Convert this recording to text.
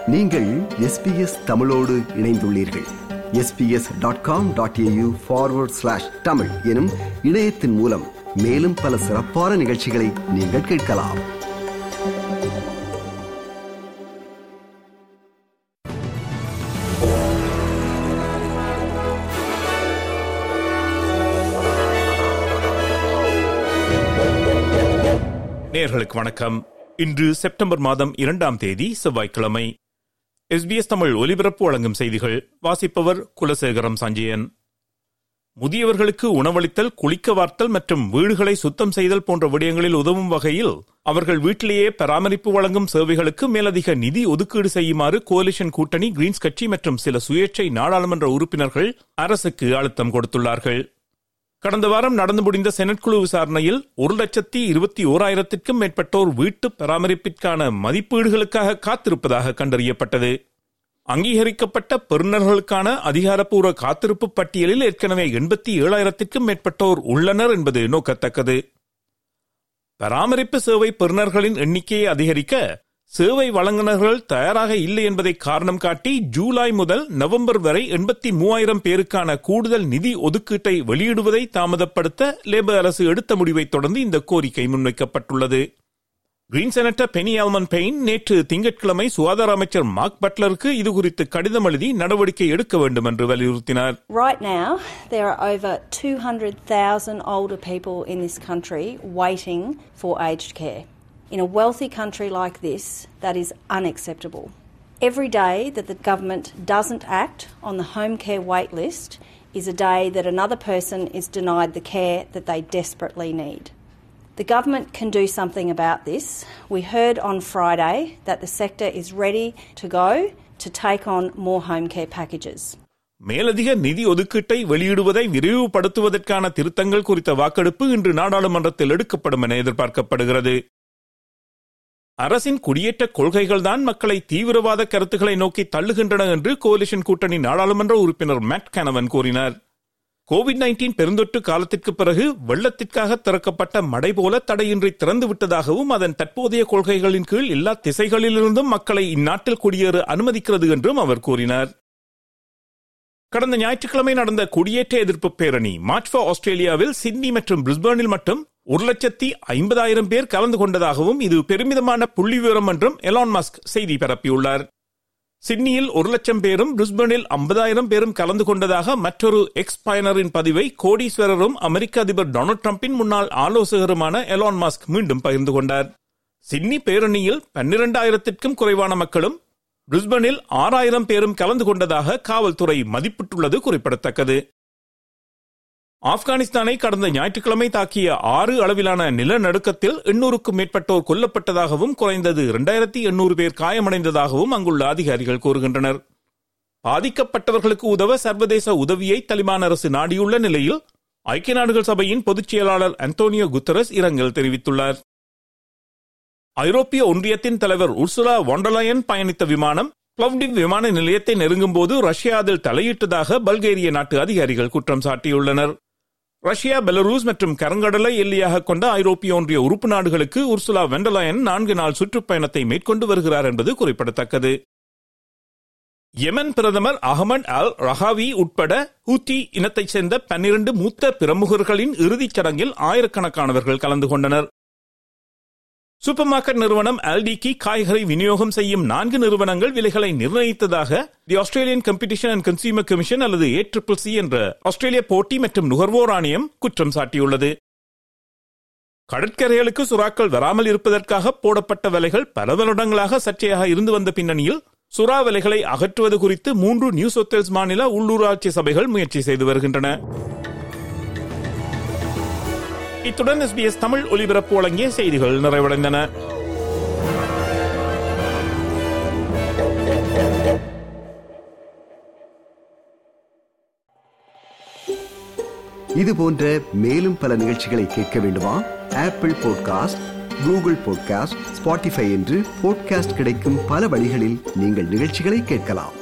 நீங்கள் எஸ்பிஎஸ் தமிழோடு இணைந்துள்ளீர்கள் SBS dot com dot AU forward slash Tamil எனும் இணையத்தின் மூலம் மேலும் பல சிறப்பான நிகழ்ச்சிகளை நீங்கள் கேட்கலாம் நேர்களுக்கு வணக்கம் இன்று செப்டம்பர் மாதம் இரண்டாம் தேதி செவ்வாய்க்கிழமை எஸ்பிஎஸ் தமிழ் ஒலிபரப்பு வழங்கும் செய்திகள் வாசிப்பவர் குலசேகரம் சஞ்சயன் முதியவர்களுக்கு உணவளித்தல் குளிக்க வார்த்தல் மற்றும் வீடுகளை சுத்தம் செய்தல் போன்ற விடயங்களில் உதவும் வகையில் அவர்கள் வீட்டிலேயே பராமரிப்பு வழங்கும் சேவைகளுக்கு மேலதிக நிதி ஒதுக்கீடு செய்யுமாறு கோலிஷன் கூட்டணி கிரீன்ஸ் கட்சி மற்றும் சில சுயேட்சை நாடாளுமன்ற உறுப்பினர்கள் அரசுக்கு அழுத்தம் கொடுத்துள்ளார்கள் கடந்த வாரம் நடந்து முடிந்த செனட் குழு விசாரணையில் ஒரு லட்சத்தி இருபத்தி ஓராயிரத்திற்கும் மேற்பட்டோர் வீட்டு பராமரிப்பிற்கான மதிப்பீடுகளுக்காக காத்திருப்பதாக கண்டறியப்பட்டது அங்கீகரிக்கப்பட்ட பெறுநர்களுக்கான அதிகாரப்பூர்வ காத்திருப்பு பட்டியலில் ஏற்கனவே எண்பத்தி ஏழாயிரத்திற்கும் மேற்பட்டோர் உள்ளனர் என்பது நோக்கத்தக்கது பராமரிப்பு சேவை பெறுநர்களின் எண்ணிக்கையை அதிகரிக்க சேவை வழங்குநர்கள் தயாராக இல்லை என்பதை காரணம் காட்டி ஜூலை முதல் நவம்பர் வரை எண்பத்தி மூவாயிரம் பேருக்கான கூடுதல் நிதி ஒதுக்கீட்டை வெளியிடுவதை தாமதப்படுத்த லேபர் அரசு எடுத்த முடிவை தொடர்ந்து இந்த கோரிக்கை முன்வைக்கப்பட்டுள்ளது green senator Penny Allman Payne நேற்று திங்கட்கிழமை சுகாதார அமைச்சர் மார்க் பட்லருக்கு இது குறித்து கடிதம் எழுதி நடவடிக்கை எடுக்க வேண்டும் என்று வலியுறுத்தினார் Right now, there are over 200,000 older people in this country waiting for aged care. In a wealthy country like this, that is unacceptable. Every day that the government doesn't act on the home care wait list is a day that another person is denied the care that they desperately need. The government can do something about this. We heard on Friday that the sector is ready to go to take on more home care packages. மேலதிக நிதி ஒதுக்கீட்டை வெளியிடுவதை விரிவுபடுத்துவதற்கான திருத்தங்கள் குறித்த வாக்கெடுப்பு இன்று நாடாளுமன்றத்தில் எடுக்கப்படும் என எதிர்பார்க்கப்படுகிறது அரசின் குடியேற்ற கொள்கைகள்தான் மக்களை தீவிரவாத கருத்துக்களை நோக்கி தள்ளுகின்றன என்று கோலிஷன் கூட்டணி நாடாளுமன்ற உறுப்பினர் மேட் கனவன் கூறினார் கோவிட் நைன்டீன் பெருந்தொற்று காலத்திற்கு பிறகு வெள்ளத்திற்காக திறக்கப்பட்ட மடை போல தடையின்றி திறந்து விட்டதாகவும் அதன் தற்போதைய கொள்கைகளின் கீழ் எல்லா திசைகளிலிருந்தும் மக்களை இந்நாட்டில் குடியேற அனுமதிக்கிறது என்றும் அவர் கூறினார் கடந்த ஞாயிற்றுக்கிழமை நடந்த குடியேற்ற எதிர்ப்பு பேரணி மார்ச் ஃபார் ஆஸ்திரேலியாவில் சிட்னி மற்றும் பிரிஸ்பர்னில் மட்டும் ஒரு லட்சத்தி ஐம்பதாயிரம் பேர் கலந்து கொண்டதாகவும் இது பெருமிதமான புள்ளி விவரம் என்றும் எலான் மஸ்க் செய்தி பரப்பியுள்ளார் சிட்னியில் ஒரு லட்சம் பேரும் பிரிஸ்பர்னில் ஐம்பதாயிரம் பேரும் கலந்து கொண்டதாக மற்றொரு எக்ஸ் பயனரின் பதிவை கோடீஸ்வரரும் அமெரிக்க அதிபர் டொனால்டு டிரம்பின் முன்னாள் ஆலோசகருமான எலான் மாஸ்க் மீண்டும் பகிர்ந்து கொண்டார் சிட்னி பேரணியில் பன்னிரண்டாயிரத்திற்கும் குறைவான மக்களும் பிரிஸ்பனில் ஆறாயிரம் பேரும் கலந்து கொண்டதாக காவல்துறை மதிப்பிட்டுள்ளது குறிப்பிடத்தக்கது ஆப்கானிஸ்தானை கடந்த ஞாயிற்றுக்கிழமை தாக்கிய ஆறு அளவிலான நிலநடுக்கத்தில் எண்ணூறுக்கும் மேற்பட்டோர் கொல்லப்பட்டதாகவும் குறைந்தது இரண்டாயிரத்தி எண்ணூறு பேர் காயமடைந்ததாகவும் அங்குள்ள அதிகாரிகள் கூறுகின்றனர் பாதிக்கப்பட்டவர்களுக்கு உதவ சர்வதேச உதவியை தலிபான் அரசு நாடியுள்ள நிலையில் ஐக்கிய நாடுகள் சபையின் பொதுச் செயலாளர் அந்தோனியோ குத்தரஸ் இரங்கல் தெரிவித்துள்ளார் ஐரோப்பிய ஒன்றியத்தின் தலைவர் உர்சுலா வாண்டலயன் பயணித்த விமானம் பிளவ்டிவ் விமான நிலையத்தை நெருங்கும் போது ரஷ்யா அதில் தலையிட்டதாக பல்கேரிய நாட்டு அதிகாரிகள் குற்றம் சாட்டியுள்ளனர் ரஷ்யா பெலரூஸ் மற்றும் கரங்கடலை எல்லையாக கொண்ட ஐரோப்பிய ஒன்றிய உறுப்பு நாடுகளுக்கு உர்சுலா வெண்டலயன் நான்கு நாள் சுற்றுப்பயணத்தை மேற்கொண்டு வருகிறார் என்பது குறிப்பிடத்தக்கது யெமன் பிரதமர் அகமது அல் ரஹாவி உட்பட ஹூத்தி இனத்தைச் சேர்ந்த பன்னிரண்டு மூத்த பிரமுகர்களின் இறுதிச் சடங்கில் ஆயிரக்கணக்கானவர்கள் கலந்து கொண்டனர் சூப்பர் மார்க்கெட் நிறுவனம் ஆல்டிக்கு காய்கறி விநியோகம் செய்யும் நான்கு நிறுவனங்கள் விலைகளை நிர்ணயித்ததாக the Australian competition and consumer commission அல்லது ஏ ட்ரிபிள் சி என்ற ஆஸ்திரேலிய போட்டி மற்றும் நுகர்வோர் ஆணையம் குற்றம் சாட்டியுள்ளது கடற்கரைகளுக்கு சுறாக்கள் வராமல் இருப்பதற்காக போடப்பட்ட விலைகள் பல வருடங்களாக சர்ச்சையாக இருந்து வந்த பின்னணியில் சுறா விலைகளை அகற்றுவது குறித்து மூன்று நியூ சவுத் மாநில உள்ளூராட்சி சபைகள் முயற்சி செய்து வருகின்றன இத்துடன் எஸ்பிஎஸ் தமிழ் ஒலிபரப்பு வழங்கிய செய்திகள் நிறைவடைந்தன இது போன்ற மேலும் பல நிகழ்ச்சிகளை கேட்க வேண்டுமா Apple podcast Google podcast Spotify என்று பாட்காஸ்ட் கிடைக்கும் பல வழிகளில் நீங்கள் நிகழ்ச்சிகளை கேட்கலாம்